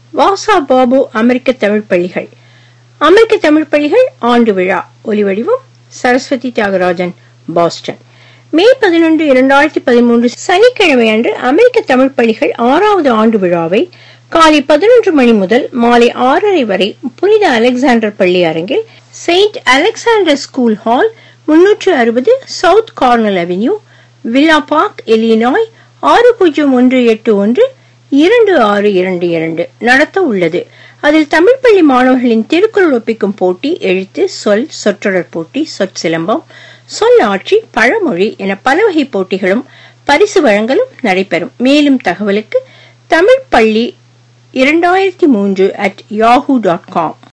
வாசா பாபு அமெரிக்க தமிழ் பள்ளிகள் அமெரிக்க தமிழ் பள்ளிகள் ஆண்டு விழா ஒலிவடிவம் சரஸ்வதி தியாகராஜன் பாஸ்டன் மே பதினொன்று இரண்டாயிரத்தி பதிமூன்று சனிக்கிழமை அன்று அமெரிக்க தமிழ் பள்ளிகள் ஆறாவது ஆண்டு விழாவை காலை பதினொன்று மணி முதல் மாலை ஆறரை வரை புனித அலெக்சாண்டர் பள்ளி அரங்கில் செயின்ட் அலெக்சாண்டர் ஸ்கூல் ஹால் முன்னூற்று அறுபது south Cornell avenue villa park Illinois ஆறு பூஜ்ஜியம் ஒன்று எட்டு ஒன்று இரண்டு ஆறு இரண்டு இரண்டு நடத்த உள்ளது அதில் தமிழ் பள்ளி மாணவர்களின் திருக்குறள் ஒப்பிக்கும் போட்டி எழுத்து சொல் சொற்றொடர் போட்டி சொற்சிலம்பம் சொல் ஆட்சி பழமொழி என பல வகை போட்டிகளும் பரிசு வழங்கலும் நடைபெறும் மேலும் தகவலுக்கு தமிழ் பள்ளி இரண்டாயிரத்தி மூன்று அட் யாஹூ டாட் காம்